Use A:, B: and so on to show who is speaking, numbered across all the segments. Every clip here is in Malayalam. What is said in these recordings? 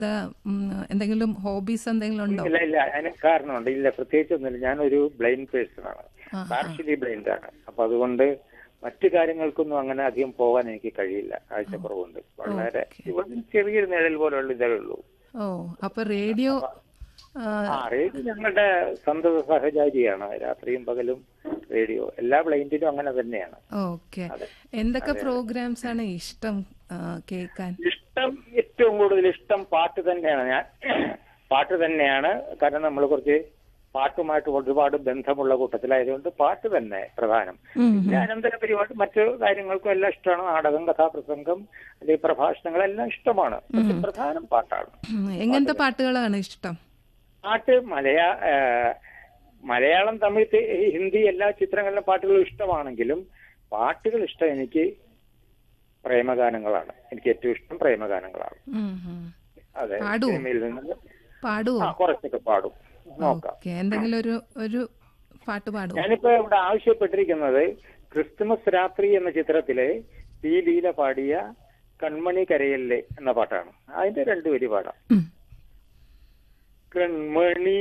A: ഇല്ലാത്ത ഉം, എന്തെങ്കിലും ഹോബീസ് എന്തെങ്കിലും ഉണ്ടോ
B: ഇല്ല ഇല്ല അതിന് കാരണമുണ്ട് ഇല്ല പ്രത്യേകിച്ചൊന്നുമില്ല ഞാനൊരു ബ്ലൈൻഡ് പേഴ്സൺ ആണ്
A: ആ,
B: പാർഷ്യലി ബ്ലൈൻഡ് ആണ് അപ്പൊ അതുകൊണ്ട് മറ്റു കാര്യങ്ങൾക്കൊന്നും അങ്ങനെ അധികം പോകാൻ എനിക്ക് കഴിയില്ല കാഴ്ചക്കുറവുണ്ട് വളരെ ഇവിടെ ചെറിയൊരു നിഴൽ പോലുള്ള ഇതേ ഉള്ളൂ
A: ഓ അപ്പൊ റേഡിയോ ആ,
B: ആ റേഡിയോ ഞങ്ങളുടെ സന്തത സഹചാരിയാണ് രാത്രിയും പകലും റേഡിയോ എല്ലാ ബ്ലൈൻഡിലും അങ്ങനെ തന്നെയാണ്
A: ഓക്കെ എന്തൊക്കെ പ്രോഗ്രാംസ് ആണ് ഇഷ്ടം ആ, കേൾക്കാൻ
B: ഇഷ്ടം ഏറ്റവും കൂടുതൽ ഇഷ്ടം പാട്ട് തന്നെയാണ് ഞാൻ പാട്ട് തന്നെയാണ് കാരണം നമ്മൾ കുറച്ച് പാട്ടുമായിട്ട് ഒരുപാട് ബന്ധമുള്ള കൂട്ടത്തിലായതുകൊണ്ട് പാട്ട് തന്നെ പ്രധാനം
A: ഉം,
B: പിന്നെ അനന്തര പരിപാടി മറ്റു കാര്യങ്ങൾക്കും എല്ലാം ഇഷ്ടമാണ് നാടകം കഥാപ്രസംഗം അല്ലെങ്കിൽ പ്രഭാഷണങ്ങളെല്ലാം ഇഷ്ടമാണ് പക്ഷെ പ്രധാനം പാട്ടാണ്
A: ഉം, എങ്ങനത്തെ പാട്ടുകളാണ് ഇഷ്ടം
B: പാട്ട് മലയാ ആ, മലയാളം തമിഴ് തെ- ഹിന്ദി എല്ലാ ചിത്രങ്ങളിലും പാട്ടുകളും ഇഷ്ടമാണെങ്കിലും പാട്ടുകൾ ഇഷ്ടം എനിക്ക് പ്രേമഗാനങ്ങളാണ് എനിക്ക് ഏറ്റവും ഇഷ്ടം പ്രേമഗാനങ്ങളാണ്
A: ഉം, ഉം.
B: അതെ
A: പാടുവോ?
B: സിനിമയിൽ നിന്ന്
A: പാടുവോ
B: ആ കുറച്ചൊക്കെ പാടും നോക്കാം
A: ഓക്കെ എന്തെങ്കിലും ഒരു ഒരു പാട്ട് പാടുവോ
B: ഞാനിപ്പോ ഇവിടെ ആവശ്യപ്പെട്ടിരിക്കുന്നത് ക്രിസ്തുമസ് രാത്രി എന്ന ചിത്രത്തിലെ പി ലീല പാടിയ കൺമണി കരയല്ലേ എന്ന പാട്ടാണ് അതിന്റെ രണ്ടു വരി പാടാം
A: ഉം.
B: കൺമണി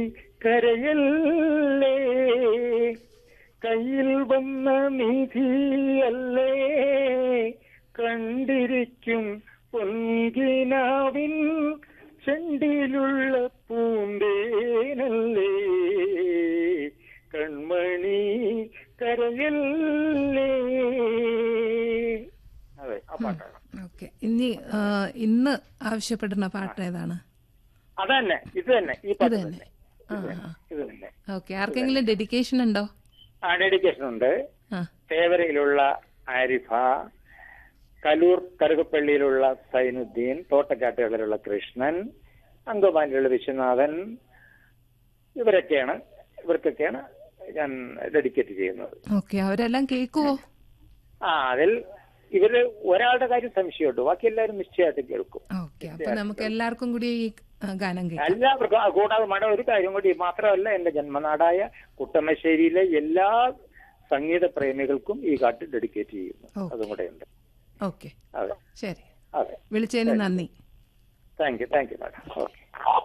B: കരയല്ലേ കയ്യിൽ വന്ന നിധിയല്ലേ കണ്ടിരിക്കും പൊൻകിനാവിൻ ചെണ്ടിലുള്ള പൂന്തേനല്ലേ കൺമണി കരയല്ലേ അതെ ആ പാട്ടാണ്
A: ഓക്കെ ഇനി ആ, ഇന്ന് ആവശ്യപ്പെടുന്ന പാട്ട് ഏതാണ്
B: അതന്നെ ഇത് തന്നെ ഈ പാട്ട്
A: ഇത് തന്നെ.
B: തന്നെ
A: ആ
B: ഇത് തന്നെ ഇത് തന്നെ
A: ഓക്കെ ആർക്കെങ്കിലും ഡെഡിക്കേഷൻ ഉണ്ടോ
B: ആ ഡെഡിക്കേഷൻ ഉണ്ട്
A: ആ
B: തേവരയിലുള്ള ആരിഫ കലൂർ കറുകപ്പള്ളിയിലുള്ള സൈനുദ്ദീൻ തോട്ടക്കാട്ടുകളിലുള്ള കൃഷ്ണൻ അങ്കമാലിയിലുള്ള വിശ്വനാഥൻ ഇവരൊക്കെയാണ് ഇവർക്കൊക്കെയാണ് ഞാൻ ഡെഡിക്കേറ്റ് ചെയ്യുന്നത്
A: ഓക്കെ അവരെല്ലാം കേൾക്കുവോ
B: ആ അതിൽ ഇവര് ഒരാളുടെ കാര്യം സംശയമുണ്ട് ബാക്കി എല്ലാവരും നിശ്ചയമായിട്ട് കേൾക്കും
A: ഓക്കെ അപ്പൊ നമുക്ക് എല്ലാവർക്കും കൂടി ഈ ആ, ഗാനം കേൾക്കാം
B: എല്ലാവർക്കും ആ, കൂടാതെ മട ഒരു കാര്യം കൂടി മാത്രമല്ല എന്റെ ജന്മനാടായ കുട്ടമശ്ശേരിയിലെ എല്ലാ സംഗീത പ്രേമികൾക്കും ഈ കാട്ട് ഡെഡിക്കേറ്റ് ചെയ്യുന്നു
A: ഓക്കെ.
B: അതും കൂടെ ഉണ്ട്
A: ഓക്കെ
B: അതെ
A: ശരി
B: അതെ
A: വിളിച്ചതിന് നന്ദി
B: thank you thank you madam okay